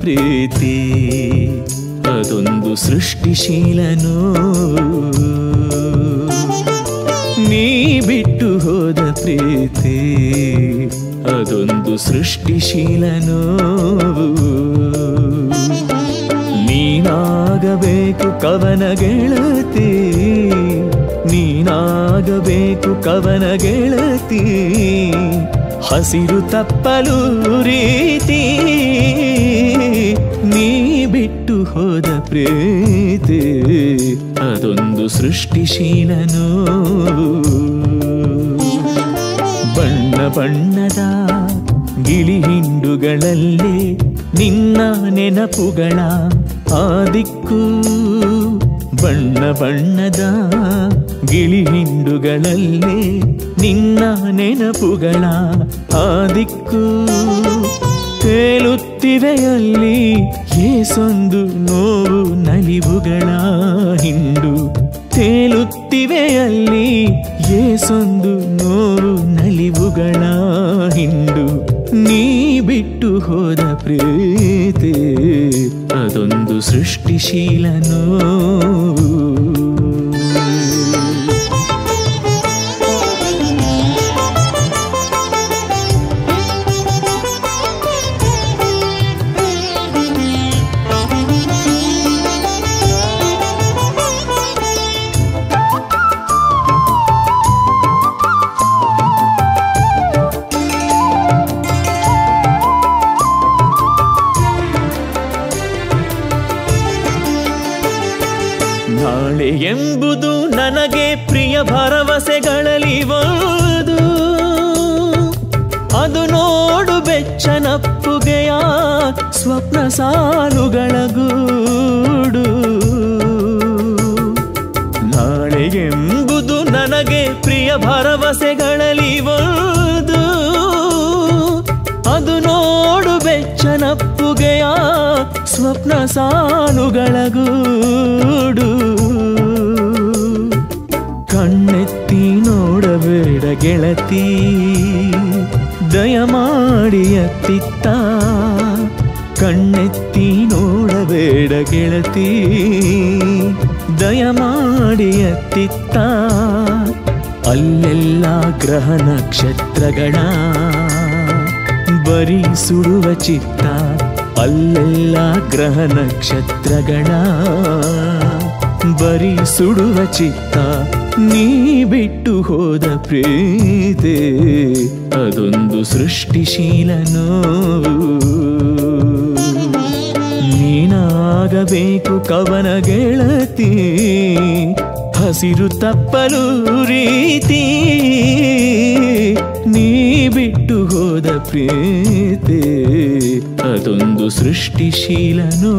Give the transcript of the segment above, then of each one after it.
ಪ್ರೀತಿ ಅದೊಂದು ಸೃಷ್ಟಿಶೀಲನೋ ನೀ ಬಿಟ್ಟು ಹೋದ ಪ್ರೀತಿ ಅದೊಂದು ಸೃಷ್ಟಿಶೀಲನೋ ನೀನಾಗಬೇಕು ಕವನ ಗೆಳತಿ ನೀನಾಗಬೇಕು ಕವನ ಗೆಳತಿ ಹಸಿರು ತಪ್ಪಲು ರೀತಿ ನೀ ಬಿಟ್ಟು ಹೋದ ಪ್ರೀತಿ ಅದೊಂದು ಸೃಷ್ಟಿಶೀಲನೋ ಬಣ್ಣ ಬಣ್ಣದ ಗಿಳಿ ಹಿಂಡುಗಳಲ್ಲಿ ನಿನ್ನ ನೆನಪುಗಳ ಆ ದಿಕ್ಕು ಬಣ್ಣ ಬಣ್ಣದ ಗಿಳಿ ಹಿಂಡುಗಳಲ್ಲಿ ನಿನ್ನ ನೆನಪುಗಳ ಆ ದಿಕ್ಕು ತೇಲುತ್ತಿವೆಯಲ್ಲಿ ಏಸೊಂದು ನೋವು ನಲಿವುಗಳ ಹಿಂಡು ತೇಲುತ್ತಿವೆಯಲ್ಲಿ ಏಸೊಂದು ನೋವು ನಲಿವುಗಳ ಹಿಂಡು ನೀ ಬಿಟ್ಟು ಹೋದ ಪ್ರೀತಿ ಅದೊಂದು ಸೃಷ್ಟಿಶೀಲನೋ ನಾಳೆ ಎಂಬುದು ನನಗೆ ಪ್ರಿಯ ಭರವಸೆಗಳಲ್ಲಿ ಒಂದು ಅದು ನೋಡು ಬೆಚ್ಚನಪ್ಪುಗೆಯ ಸ್ವಪ್ನ ಸಾಲುಗಳ ಗೂಡು ನಾಳೆ ಎಂಬುದು ನನಗೆ ಪ್ರಿಯ ಭರವಸೆಗಳಲ್ಲಿ ಒಂದು ಅದು ನೋಡು ಬೆಚ್ಚನಪ್ಪುಗೆಯ ಸ್ವಪ್ನ ಸಾಲುಗಳ ಗೂಡು ಕಣ್ಣೆತ್ತಿ ನೋಡಬೇಡ ಗೆಳತಿ ದಯಮಾಡಿ ಅತ್ತಿತ್ತ ಕಣ್ಣೆತ್ತಿ ನೋಡಬೇಡ ಗೆಳತಿ ದಯಮಾಡಿ ಅತ್ತಿತ್ತ ಅಲ್ಲೆಲ್ಲ ಗ್ರಹ ನಕ್ಷತ್ರಗಳ ಬರೀ ಸುಡುವ ಚಿತ್ತ ಅಲ್ಲೆಲ್ಲ ಗ್ರಹ ನಕ್ಷತ್ರಗಳ ಬರೀ ಸುಡುವ ಚಿತ್ತ ನೀ ಬಿಟ್ಟು ಹೋದ ಪ್ರೀತಿ ಅದೊಂದು ಸೃಷ್ಟಿಶೀಲನೋ ನೀನಾಗಬೇಕು ಕವನ ಗೆಳತಿ ಹಸಿರು ತಪ್ಪಲು ರೀತಿ ನೀ ಬಿಟ್ಟು ಹೋದ ಪ್ರೀತಿ ಅದೊಂದು ಸೃಷ್ಟಿಶೀಲನೋ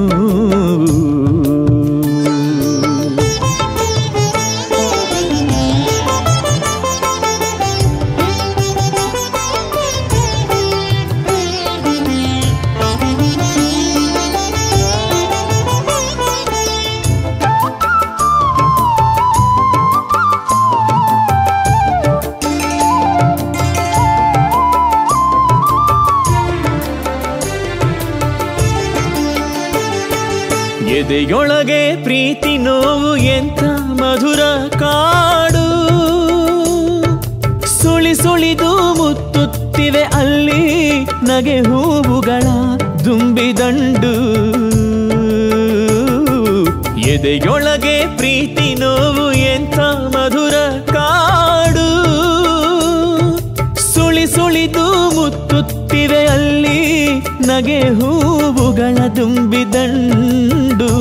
ಎದೆಯೊಳಗೆ ಪ್ರೀತಿ ನೋವು ಎಂಥ ಮಧುರ ಕಾಡು ಸುಳಿ ಸುಳಿದು ಮುತ್ತುತ್ತಿವೆ ಅಲ್ಲಿ ನಗೆ ಹೂವುಗಳ ದುಂಬಿದಂಡು ಎದೆಯೊಳಗೆ ಪ್ರೀತಿ ನೋವು ಎಂಥ ಮಧುರ ಕಾಡು ಸುಳಿ ಸುಳಿದು ಮುತ್ತುತ್ತಿವೆ ಅಲ್ಲಿ ನಗೆ ಹೂವುಗಳ ತುಂಬಿದಂಡು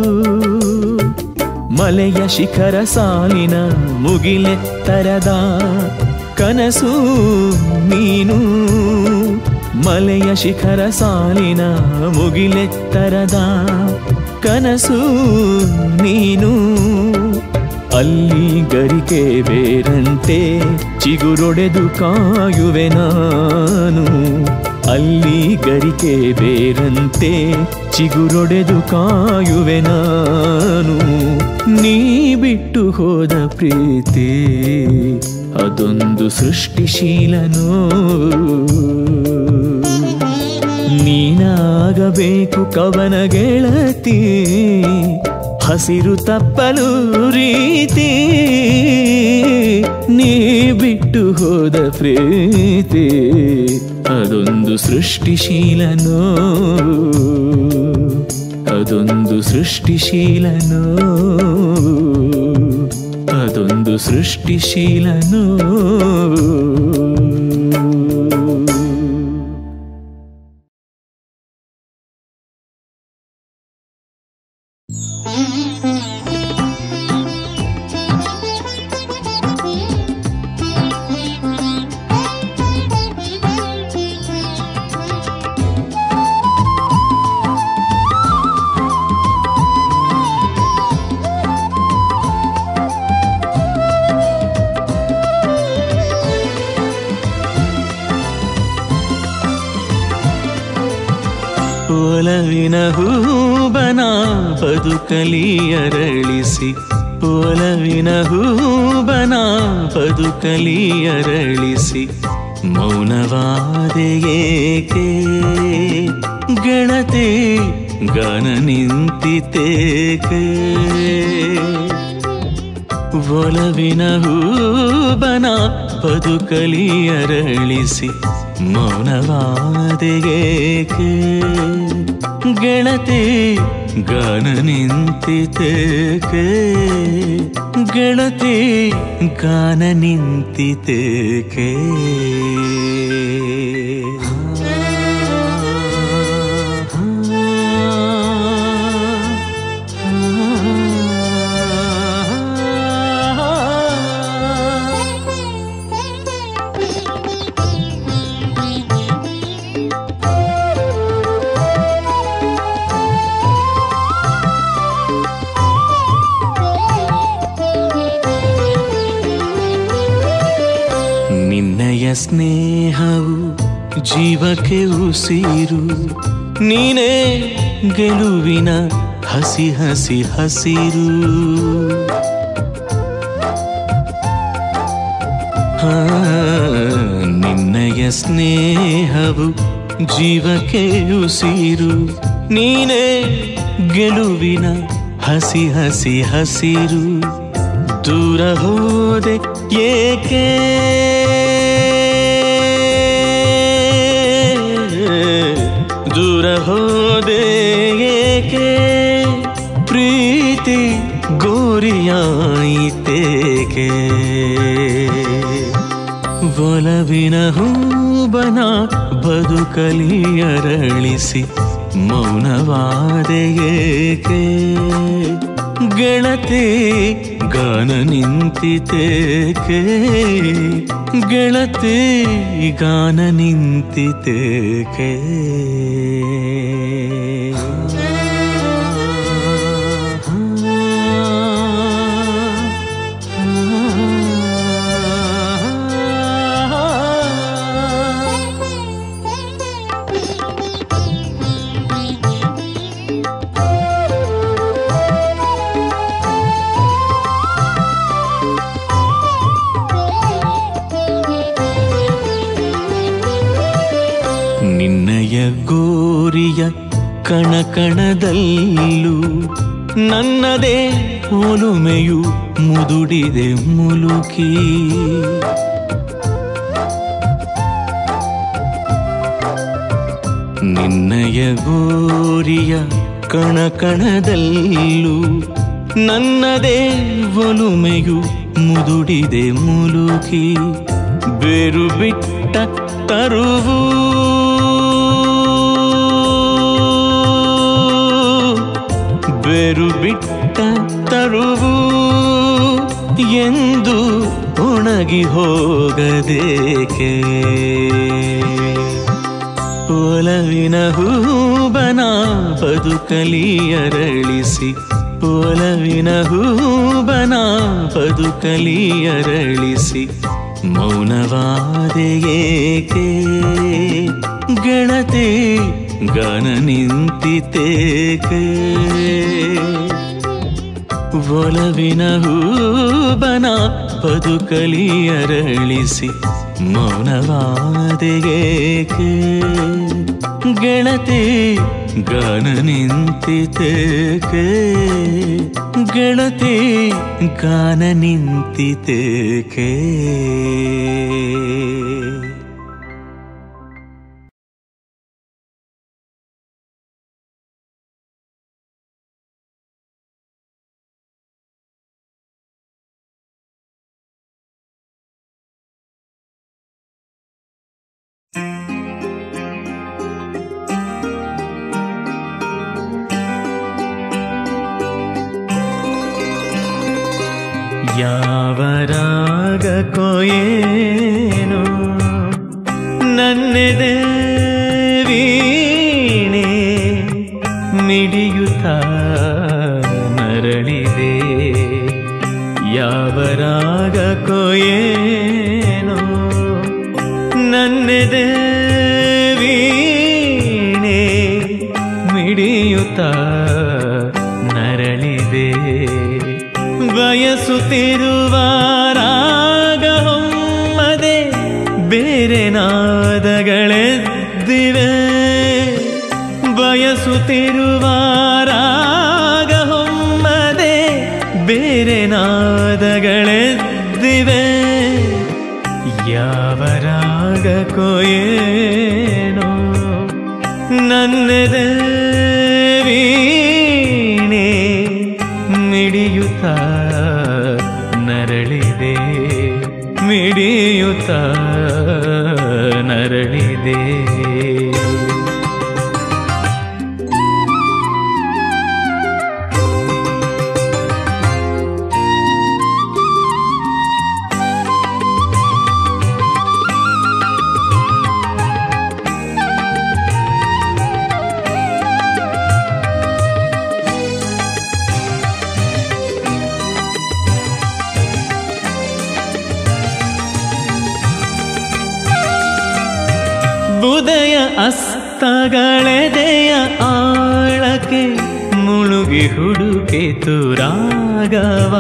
ಮಲೆಯ ಶಿಖರ ಸಾಲಿನ ಮುಗಿಲೆತ್ತರದ ಕನಸು ನೀನು ಮಲೆಯ ಶಿಖರ ಸಾಲಿನ ಮುಗಿಲೆತ್ತರದ ಕನಸು ನೀನು ಅಲ್ಲಿ ಗರಿಕೆ ಬೇರಂತೆ ಚಿಗುರೊಡೆದು ಕಾಯುವೆ ನಾನು ಅಲ್ಲಿ ಗರಿಕೆ ಬೇರಂತೆ ಚಿಗುರೊಡೆದು ಕಾಯುವೆ ನಾನು ನೀ ಬಿಟ್ಟು ಹೋದ ಪ್ರೀತಿ ಅದೊಂದು ಸೃಷ್ಟಿಶೀಲನೋ ನೀನಾ ಆಗಬೇಕು ಕವನ ಗೆಳತಿ ಹಸಿರು ತಪ್ಪಲು ರೀತಿ ನೀ ಬಿಟ್ಟು ಹೋದ ಪ್ರೀತಿ ಅದೊಂದು ಸೃಷ್ಟಿಶೀಲನೋ ಅದೊಂದು ಸೃಷ್ಟಿಶೀಲನೋ ಅದೊಂದು ಸೃಷ್ಟಿಶೀಲನೋ ಒಲವಿನ ಹೂಬನ ಬದುಕಲಿ ಅರಳಿಸಿ ಒಲವಿನ ಹೂಬನ ಬದುಕಲಿ ಅರಳಿಸಿ ಮೌನವಾದೆಯೇಕೆ ಗೆಳತಿ ಗನ ನಿಂತಿತೇಕೆ ಒಲವಿನ ಹೂಬನ ಬದುಕಲಿ ಅರಳಿಸಿ ಮೌನವಾದೆಯೇಕೆ ಗೆಳತಿ ಗಾನ ನಿಂತಿತೇಕೆ ಗೆಳತಿ ಗಾನ ನಿಂತಿತೇಕೆ ನಿನ್ನಯ ಸ್ನೇಹವು ಜೀವಕ್ಕೆ ಉಸಿರು ನೀನೇ ಗೆಲುವಿನ ಹಸಿ ಹಸಿ ಹಸಿರು ಹಾ, ನಿನ್ನಯ ಸ್ನೇಹವು ಜೀವಕ್ಕೆ ಉಸಿರು ನೀನೇ ಗೆಲುವಿನ ಹಸಿ ಹಸಿ ಹಸಿರು ದೂರ ಹೋದೆ ಏಕೆ ದೂರ ಹೋದೆ ಏಕೆ ಪ್ರೀತಿ ಗೋರಿಯಾಯಿತೇಕೆ ಒಲವಿನ ಹೂಬನ ಬದುಕಲಿ ಅರಳಿಸಿ ಮೌನವಾದೆಯೇಕೆ ಗೆಳತಿ ಗಾನ ನಿಂತಿತೇಕೆ ಗೆಳತಿ ಗಾನ ನಿಂತಿತೇಕೆ ನಿನ್ನಯ ಗೋರಿಯ ಕಣಕಣದಲ್ಲೂ ನನ್ನದೇ ಒಲುಮೆಯು ಮುದುಡಿದೆ ಮುಲುಕಿ ನಿನ್ನಯ ಗೋರಿಯ ಕಣಕಣದಲ್ಲೂ ನನ್ನದೇ ಒಲುಮೆಯು ಮುದುಡಿದೆ ಮುಲುಕಿ ಬೇರು ಬಿಟ್ಟ ತರುವು ಬೇರು ಬಿಟ್ಟ ತರುವು ಎಂದು ಒಣಗಿ ಹೋಗದೇಕೆ ಒಲವಿನ ಹೂಬನ ಬದುಕಲಿ ಅರಳಿಸಿ ಒಲವಿನ ಹೂಬನ ಬದುಕಲಿ ಅರಳಿಸಿ ಮೌನವಾದೆಯೇಕೆ ಗೆಳತಿ ಗನ ನಿಂತಿತೇಕೆ ಒಲವಿನ ಹೂಬನ ಬದುಕಲಿ ಅರಳಿಸಿ ಮೌನವಾದೆಯೇಕೆ ಗೆಳತಿ ಗಾನ ನಿಂತಿತೇಕೆ ಗೆಳತಿ ಗಾನ ನಿಂತಿತೇಕೆ ಯಾವ ರಾಗಕ್ಕೋ ಏನೋ ನನ್ನೆದೆ ವೀಣೆ ಮಿಡಿಯುತ್ತ ಮರಳಿದೆ ಯಾವ ರಾಗಕ್ಕೋ ಏನೋ ನನ್ನೆದೆ ವೀಣೆ ಮಿಡಿಯುತ್ತ ನರಳಿದೆ ಬಯಸುತ್ತಿರುವ ರಾಗ ಹೊಮ್ಮದೆ ಬೇರೆ ನಾದಗಳೆದ್ದಿವೆ ಬಯಸುತ್ತಿರುವ ರಾಗ ಹೊಮ್ಮದೆ ಬೇರೆ ನಾದಗಳೆದ್ದಿವೆ ಯಾವ ರಾಗಕ್ಕೋ ಏನೋ ನನ್ನೆದೆ ವೀಣೆ ಮಿಡಿಯುತ್ತ ನರಳಿದೆ ಮಿಡಿಯುತ್ತ ನರಳಿದೆ ಬುದಯ ಅಸ್ತಗಳೆದೆಯ ಆಳಕ್ಕೆ ಮುಳುಗಿ ಹುಡುಕಿತು ರಾಗವ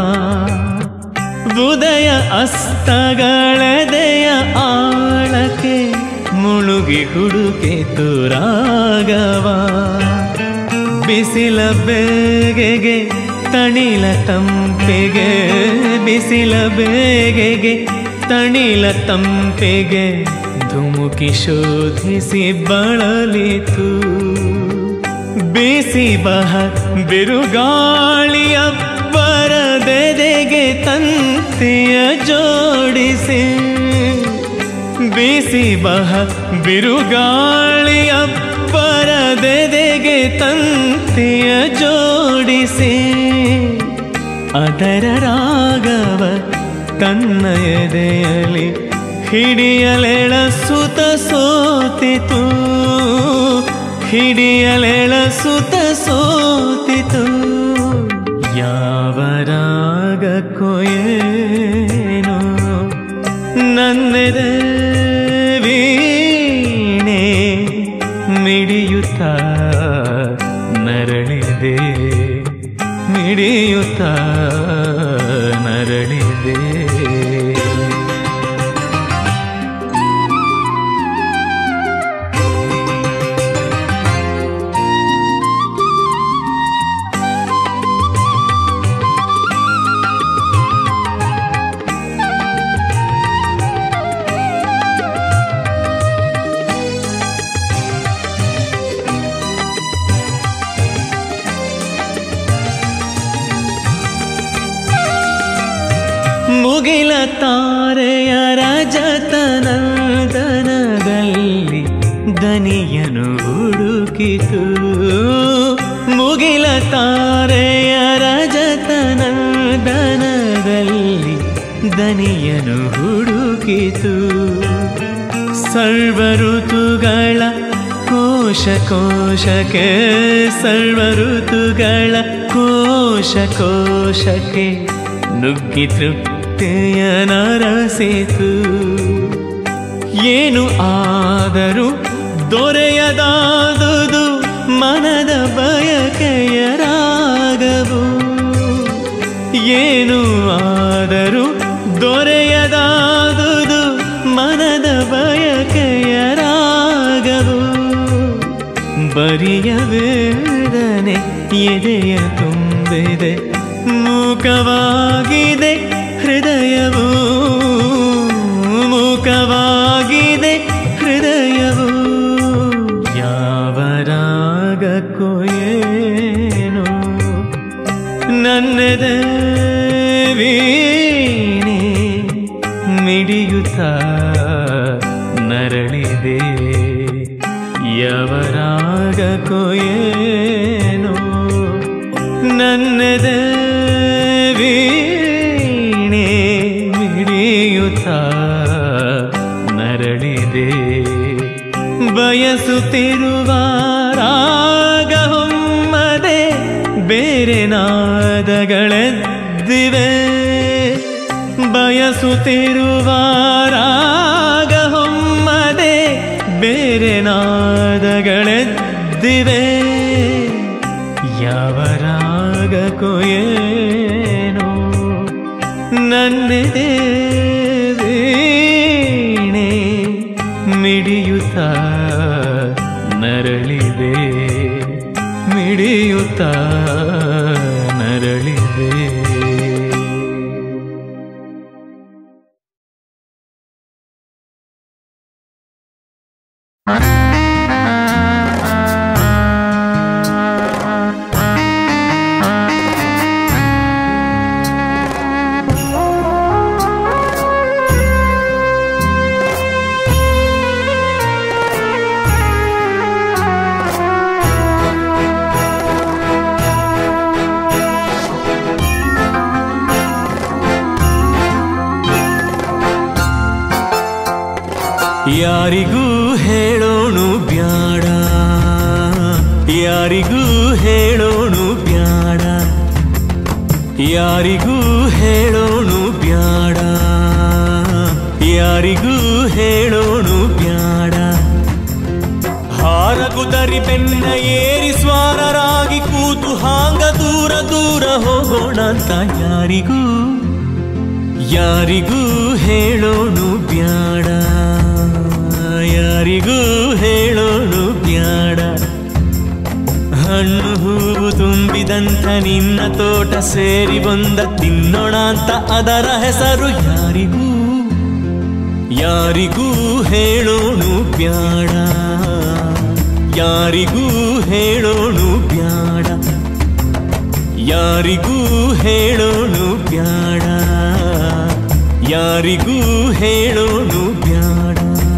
ಬುದಯ ಅಸ್ತಗಳೆದೆಯ ಆಳಕ್ಕೆ ಮುಳುಗಿ ಹುಡುಕಿತು ರಾಗವ ಬಿಸಿಲ ಬೇಗೆಗೆ ತಣಿಲ ತಂಪೆಗೆ ಬಿಸಿಲ ಬೇಗೆಗೆ ತಣಿಲ ತಂಪೆಗೆ ಧುಮುಕಿ ಶೋಧಿಸಿ ಬಳಲಿತು ಬಿಸಿ ಬಹ ಬಿರುಗಾಳಿಯ ಬರದೆದೆಗೆ ತಂತಿಯ ಜೋಡಿಸಿ ಬಿಸಿ ಬಹ ಬಿರುಗಾಳಿಯ ಬರದೆದೆಗೆ ತಂತಿಯ ಜೋಡಿಸಿ ಅದರ ರಾಗವ ತನ್ನ ಎದೆಯಲಿ ಹಿಡಿಯಲೆಳ ಸುತ ಸೋತಿತು ಹಿಡಿಯಲೆಳ ಸುತ ಸೋತಿತು ಯಾವ ರಾಗಕ್ಕೋ ಏನೋ ನನ್ನೆದೆ ವೀಣೆ ಮಿಡಿಯುತ್ತ ನರಳಿದೆ ಮಿಡಿಯುತ್ತ ನರಳಿದೆ ಮುಗಿಲ ತಾರೆಯ ರಜತನಂದನದಲ್ಲಿ ದನಿಯನು ಹುಡುಕಿತು ಮುಗಿಲ ತಾರೆಯ ರಜತನಂದನದಲ್ಲಿ ದನಿಯನು ಹುಡುಕಿತು ಸರ್ವ ಋತುಗಳ ಕೋಶ ಕೋಶಕ್ಕೆ ಸರ್ವ ಋತುಗಳ ಕೋಶ ಕೋಶಕ್ಕೆ ನುಗ್ಗಿ ತೃಪ್ತಿಯ ನರಸಿತು ಏನು ಆದರೂ ದೊರೆಯದಾದುದು ಮನದ ಬಯಕೆಯ ರಾಗವು ಏನು ಆದರೂ ದೊರೆಯದಾದುದು ಮನದ ಬಯಕೆಯ ರಾಗವು ಎದೆಯ ತುಂಬಿದೆ ಮೂಕವಾಗಿದೆ ಹೃದಯವು ಮೂಕವಾಗಿದೆ ಹೃದಯವು ಯಾವ ರಾಗಕ್ಕೋ ಏನೋ ನನ್ನದೇ ವೀಣೆ ಮಿಡಿಯುತ್ತ ನರಳಿದೆ ಯವರಾಗಕ್ಕೋ ಏನೋ ನನ್ನದೇ ವೀಣೆ ಮಿಡಿಯುತ್ತ ನರಳಿದೆ ಬಯಸುತ್ತಿರುವ ರಾಗ ಹೊಮ್ಮದೆ ಬೇರೆ ನಾದಗಳೆದ್ದಿವೆ ಬಯಸುತ್ತಿರುವ ರಾಗ ಹೊಮ್ಮದೆ ಬೇರೆ ನಾದಗಳೆದ್ದಿವೆ ಯಾವ ರಾಗಕ್ಕೋ ಏನೋ ನನ್ನದೇ ವೀಣೆ ಮಿಡಿಯುತ್ತ ನರಳಿದೆ ಮಿಡಿಯುತ್ತ ನರಳಿದೆ ಯಾರಿಗೂ ಹೇಳೋಣು ಬ್ಯಾಡ ಯಾರಿಗೂ ಹೇಳೋಣು ಬ್ಯಾಡ ಯಾರಿಗೂ ಹೇಳೋಣು ಬ್ಯಾಡ ಯಾರಿಗೂ ಹೇಳೋಣು ಬ್ಯಾಡ ಹಾರಗುದರಿ ಬೆನ್ನ ಏರಿ ಸ್ವಾರರಾಗಿ ಕೂತು ಹಾಂಗ ದೂರ ದೂರ ಹೋಗೋಣ ಅಂತ ಯಾರಿಗೂ ಯಾರಿಗೂ ಹೇಳೋಣು ಬ್ಯಾಡ ಯಾರಿಗೂ ಹೇಳೋಣು ಬ್ಯಾಡ ಹಣ್ಣು ಹೂವು ತುಂಬಿದಂಥ ನಿನ್ನ ತೋಟ ಸೇರಿ ಬಂದ ತಿನ್ನೋಣ ಅಂತ ಅದರ ಹೆಸರು ಯಾರಿಗೂ ಯಾರಿಗೂ ಹೇಳೋಣು ಬ್ಯಾಡ ಯಾರಿಗೂ ಹೇಳೋಣು ಬ್ಯಾಡ ಯಾರಿಗೂ ಹೇಳೋಣು ಬ್ಯಾಡ ಯಾರಿಗೂ ಹೇಳೋಣು ಬ್ಯಾಡ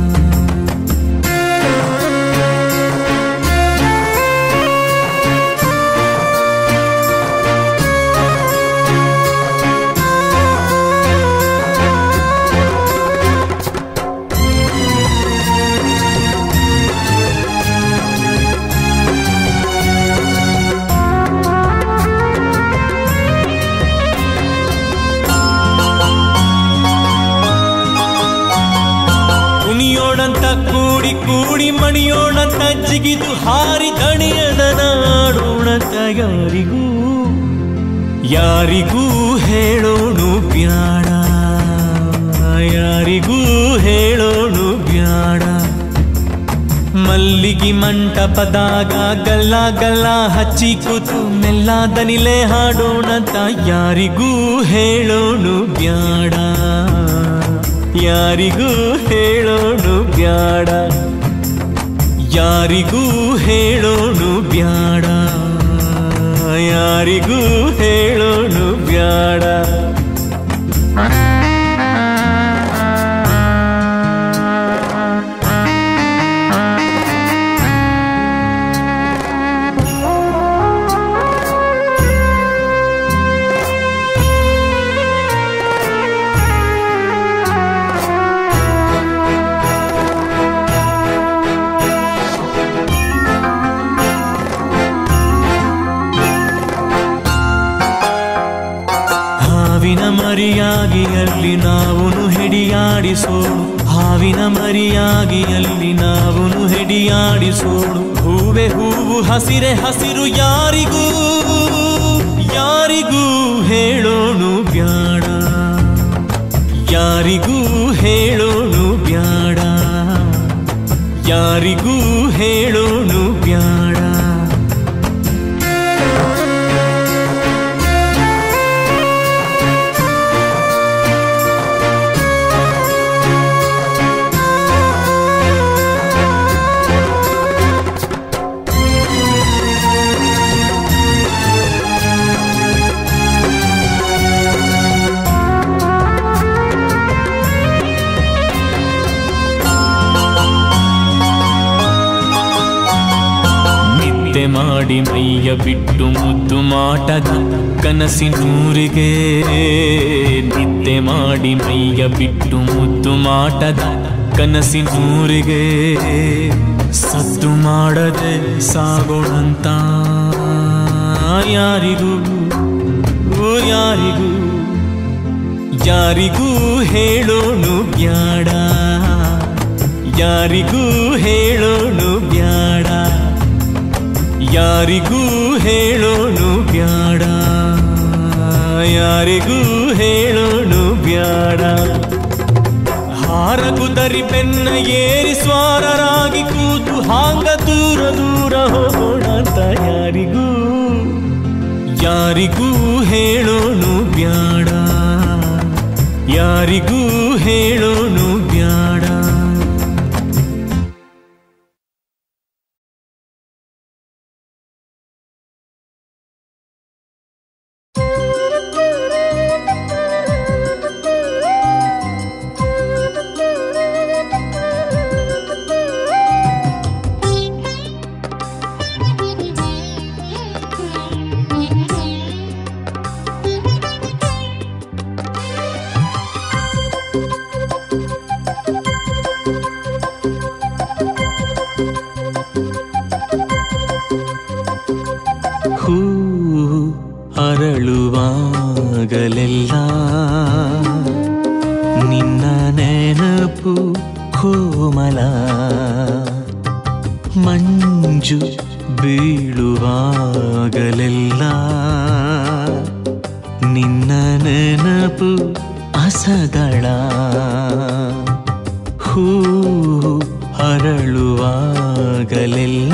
ಕುಣಿಯೋಣಂತ ಕೂಡಿ ಕೂಡಿ ಮಣಿಯೋಣಂತ ಜಿಗಿದು ಹಾರಿ ದಣಿಯದ ನಾಡೋಣಂತ ಯಾರಿಗೂ ಯಾರಿಗೂ ಹೇಳೋಣು ಬ್ಯಾಡ ಯಾರಿಗೂ ಹೇಳೋಣು ಬ್ಯಾಡ ಮಲ್ಲಿಗಿ ಮಂಟಪದಾಗ ಗಲ್ಲ ಗಲ್ಲ ಹಚ್ಚಿ ಕೂತು ಮೆಲ್ಲ ದನಿಲೆ ಹಾಡೋಣಂತ ಯಾರಿಗೂ ಹೇಳೋಣು ಬ್ಯಾಡ ಯಾರಿಗೂ ಹೇಳೋಣು ಬ್ಯಾಡ ಯಾರಿಗೂ ಹೇಳೋಣು ಬ್ಯಾಡ ಯಾರಿಗೂ ಹೇಳೋಣು ಬ್ಯಾಡ ಹಾವಿನ ಮರಿಯಾಗಿ ಅಲ್ಲಿ ನಾವುನು ಹೆಡಿಯಾಡಿಸೋಣು ಹಾವಿನ ಮರಿಯಾಗಿ ಅಲ್ಲಿ ನಾವುನು ಹೆಡಿಯಾಡಿಸೋಣು ಹೂವೆ ಹೂವು ಹಸಿರೆ ಹಸಿರು ಯಾರಿಗೂ ಯಾರಿಗೂ ಹೇಳೋಣು ಬ್ಯಾಡ ಯಾರಿಗೂ ಹೇಳೋಣು ಬ್ಯಾಡ ಯಾರಿಗೂ ಹೇಳೋಣು ಬ್ಯಾಡ ಮಾಡಿ ಮೈಯ ಬಿಟ್ಟು ಮುದ್ದು ಮಾಟದ ಕನಸಿನೂರಿಗೆ ನಿದ್ದೆ ಮಾಡಿ ಮೈಯ ಬಿಟ್ಟು ಮುದ್ದು ಮಾಟದ ಕನಸಿನೂರಿಗೆ ಸದ್ದು ಮಾಡದೆ ಸಾಗೋಣಂತ ಯಾರಿಗೂ ಯಾರಿಗೂ ಯಾರಿಗೂ ಹೇಳೋಣು ಬ್ಯಾಡ ಯಾರಿಗೂ ಹೇಳೋಣು ಬ್ಯಾಡ ಯಾರಿಗೂ ಹೇಳೋಣು ಬ್ಯಾಡ ಯಾರಿಗೂ ಹೇಳೋಣು ಬ್ಯಾಡ ಹಾರ ಕುದರಿ ಬೆನ್ನ ಏರಿ ಸ್ವಾರರಾಗಿ ಕೂತು ಹಾಂಗ ದೂರ ದೂರ ಹೋಗೋಣ ಅಂತ ಯಾರಿಗೂ ಯಾರಿಗೂ ಹೇಳೋಣು ಬ್ಯಾಡ ಯಾರಿಗೂ ಹೇಳೋಣು ಬ್ಯಾಡ ಹೂ ಅರಳುವಾಗಲೆಲ್ಲ ನಿನ್ನ ನೆನಪು ಕೋಮಲ ಮಂಜು ಬೀಳುವಾಗಲೆಲ್ಲ ನಿನ್ನ ನೆನಪು ಅಸದಳ ಹೂ ಅರಳುವಾಗಲೆಲ್ಲ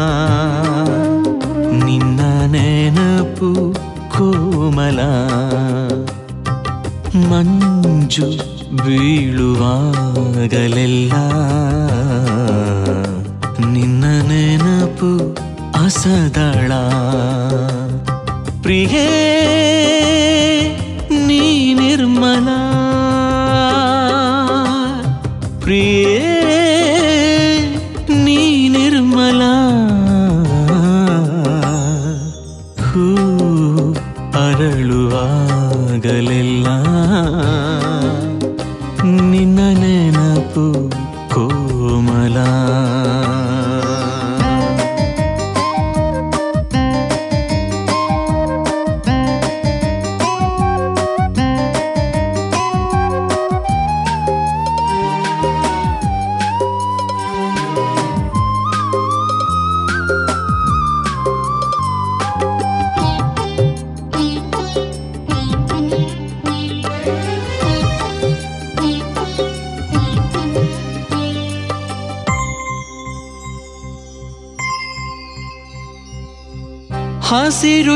ನಿನ್ನ ನೆನಪು ಕೋಮಲ ಮಂಜು ಬೀಳುವಾಗಲೆಲ್ಲ ನಿನ್ನ ನೆನಪು ಅಸದಳ ಪ್ರಿಯೇ ನೀ ನಿರ್ಮಲ ಪ್ರಿಯೇ ನೀ ನಿರ್ಮಲ ಹೂ ಅರಳುವಾಗಲೆಲ್ಲ ನಿನ್ನ ನೆನಪು ಕೋಮಲ ಹಸಿರು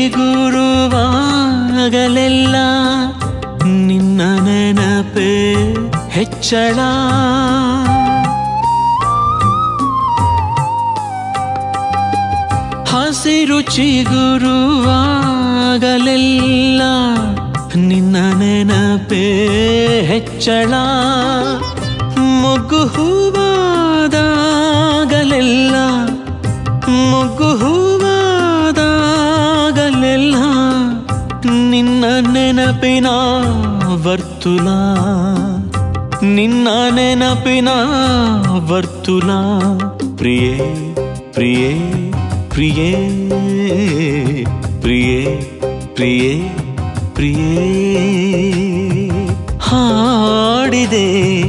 ಚಿಗುರುವಾಗಲೆಲ್ಲ ನಿನ್ನ ನೆನಪೇ ಹೆಚ್ಚಳ ಹಸಿರು ಚಿಗುರುವಾಗಲೆಲ್ಲ ನಿನ್ನ ನೆನಪೇ ಹೆಚ್ಚಳ ಮೊಗ್ಗು ಹೂವಾದಾಗಲೆಲ್ಲ ಮೊಗ್ಗು ಹೂವಾದಾಗಲೆಲ್ಲ ನಿನ್ನ ನೆನಪಿನ ವರ್ತುಲ ನಿನ್ನ ನೆನಪಿನ ವರ್ತುಲ ಪ್ರಿಯೇ ಪ್ರಿಯೇ ಪ್ರಿಯೇ ಪ್ರಿಯೇ ಪ್ರಿಯೇ ಪ್ರಿಯೇ ಹಾಡಿದೆ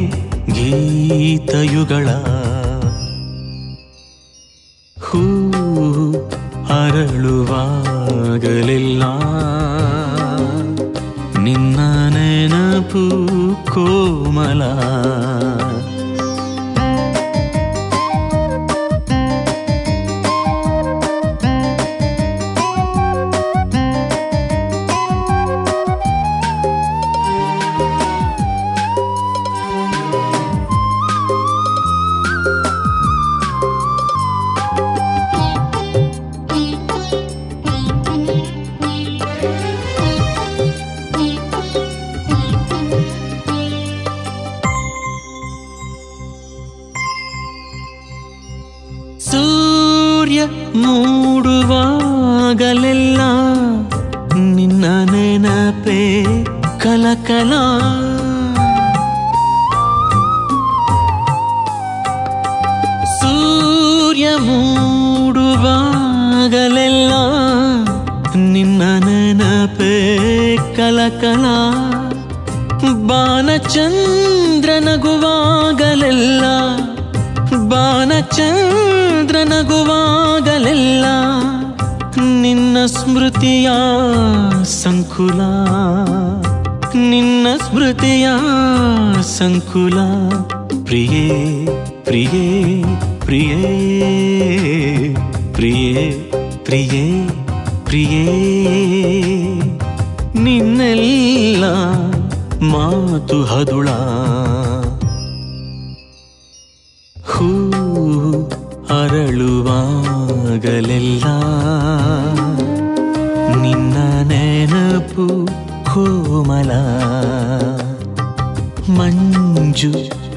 ಗೀತಯುಗಳ ಹೂ ಅರಳುವಾಗಲಿಲ್ಲ ನಿನ್ನ ನೆನಪು ಕೋಮಲ ಕಲಕಲ ಸೂರ್ಯ ಮೂಡುವಾಗಲೆಲ್ಲ ನಿನ್ನ ನೆನಪೇ ಕಲಕಲ ಬಾನಚಂದ್ರ ನಗುವಾಗಲೆಲ್ಲ ಬಾನಚಂದ್ರ ನಗುವಾಗಲೆಲ್ಲ ನಿನ್ನ ಸ್ಮೃತಿಯ ಸಂಕುಲ ನಿನ್ನ ಸ್ಮೃತಿಯ ಸಂಕುಲ ಪ್ರಿಯೇ ಪ್ರಿಯೇ ಪ್ರಿಯೇ ಪ್ರಿಯೇ ಪ್ರಿಯೇ ಪ್ರಿಯೇ ನಿನ್ನೆಲ್ಲ ಮಾತು ಹದುಳ ಹೂ ಅರಳುವಾಗಲೆಲ್ಲ ನಿನ್ನ ನೆನಪು ಕೋಮಲ ಮಂಜು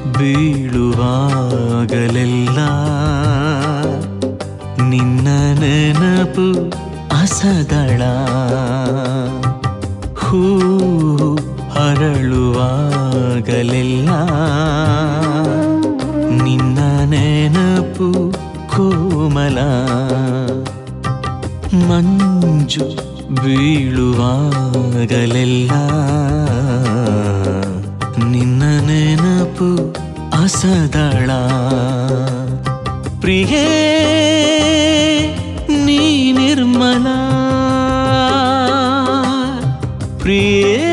ಬೀಳುವಾಗಲೆಲ್ಲ ನಿನ್ನ ನೆನಪು ಅಸದಳ ಹೂ ಅರಳುವಾಗಲೆಲ್ಲ ನಿನ್ನ ನೆನಪು ಕೋಮಲ ಮಂಜು ಬೀಳುವಾಗಲೆಲ್ಲ ನಿನ್ನ ನೆನಪು ಅಸದಳ ಪ್ರಿಯೇ ನೀ ನಿರ್ಮಲ ಪ್ರಿಯೇ